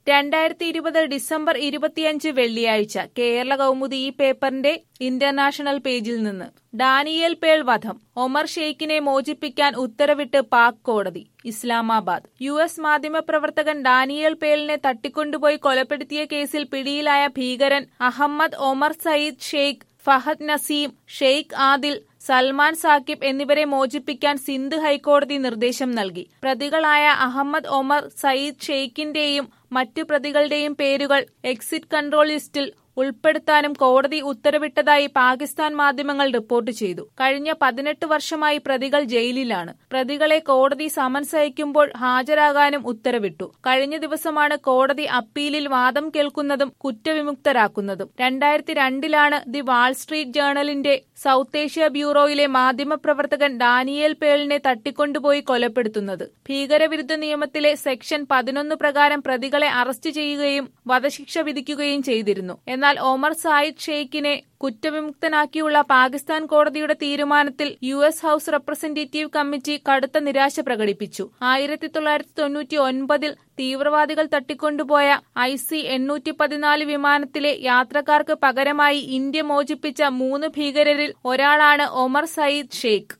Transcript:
രണ്ടായിരത്തി ഇരുപത് ഡിസംബർ ഇരുപത്തിയഞ്ച് വെള്ളിയാഴ്ച കേരള കൗമുദി ഈ പേപ്പറിന്റെ ഇന്റർനാഷണൽ പേജിൽ നിന്ന് ഡാനിയേൽ പേൾ വധം ഒമർ ഷെയ്ഖിനെ മോചിപ്പിക്കാൻ ഉത്തരവിട്ട് പാക് കോടതി ഇസ്ലാമാബാദ് യു എസ് മാധ്യമപ്രവർത്തകൻ ഡാനിയേൽ പേളിനെ തട്ടിക്കൊണ്ടുപോയി കൊലപ്പെടുത്തിയ കേസിൽ പിടിയിലായ ഭീകരൻ അഹമ്മദ് ഒമർ സയ്യിദ് ഷെയ്ഖ് ഫഹദ് നസീം ഷെയ്ഖ് ആദിൽ സൽമാൻ സാക്കിബ് എന്നിവരെ മോചിപ്പിക്കാൻ സിന്ധ് ഹൈക്കോടതി നിർദ്ദേശം നൽകി പ്രതികളായ അഹമ്മദ് ഒമർ സയ്യിദ് ഷെയ്ഖിന്റെയും മറ്റു പ്രതികളുടെയും പേരുകൾ എക്സിറ്റ് കൺട്രോൾ ലിസ്റ്റിൽ ഉൾപ്പെടുത്താനും കോടതി ഉത്തരവിട്ടതായി പാകിസ്ഥാൻ മാധ്യമങ്ങൾ റിപ്പോർട്ട് ചെയ്തു കഴിഞ്ഞ പതിനെട്ട് വർഷമായി പ്രതികൾ ജയിലിലാണ് പ്രതികളെ കോടതി സമൻസ് അയക്കുമ്പോൾ ഹാജരാകാനും ഉത്തരവിട്ടു കഴിഞ്ഞ ദിവസമാണ് കോടതി അപ്പീലിൽ വാദം കേൾക്കുന്നതും കുറ്റവിമുക്തരാക്കുന്നതും രണ്ടായിരത്തി രണ്ടിലാണ് ദി വാൾ സ്ട്രീറ്റ് ജേണലിന്റെ സൗത്ത് ഏഷ്യ ബ്യൂറോയിലെ മാധ്യമപ്രവർത്തകൻ ഡാനിയേൽ പേളിനെ തട്ടിക്കൊണ്ടുപോയി കൊലപ്പെടുത്തുന്നത് ഭീകരവിരുദ്ധ നിയമത്തിലെ സെക്ഷൻ പതിനൊന്ന് പ്രകാരം പ്രതികളെ അറസ്റ്റ് ചെയ്യുകയും വധശിക്ഷ വിധിക്കുകയും ചെയ്തിരുന്നു എന്നാൽ ഒമർ സായിദ് ഷെയ്ഖിനെ കുറ്റവിമുക്തനാക്കിയുള്ള പാകിസ്ഥാൻ കോടതിയുടെ തീരുമാനത്തിൽ U S house representative committee കടുത്ത നിരാശ പ്രകടിപ്പിച്ചു ആയിരത്തി തൊള്ളായിരത്തി തൊണ്ണൂറ്റി ഒൻപതിൽ തീവ്രവാദികൾ തട്ടിക്കൊണ്ടുപോയ ഐ സി എണ്ണൂറ്റി പതിനാല് വിമാനത്തിലെ യാത്രക്കാർക്ക് പകരമായി ഇന്ത്യ മോചിപ്പിച്ച മൂന്ന് ഭീകരരിൽ ഒരാളാണ് ഒമർ സയ്യിദ് ഷെയ്ഖ്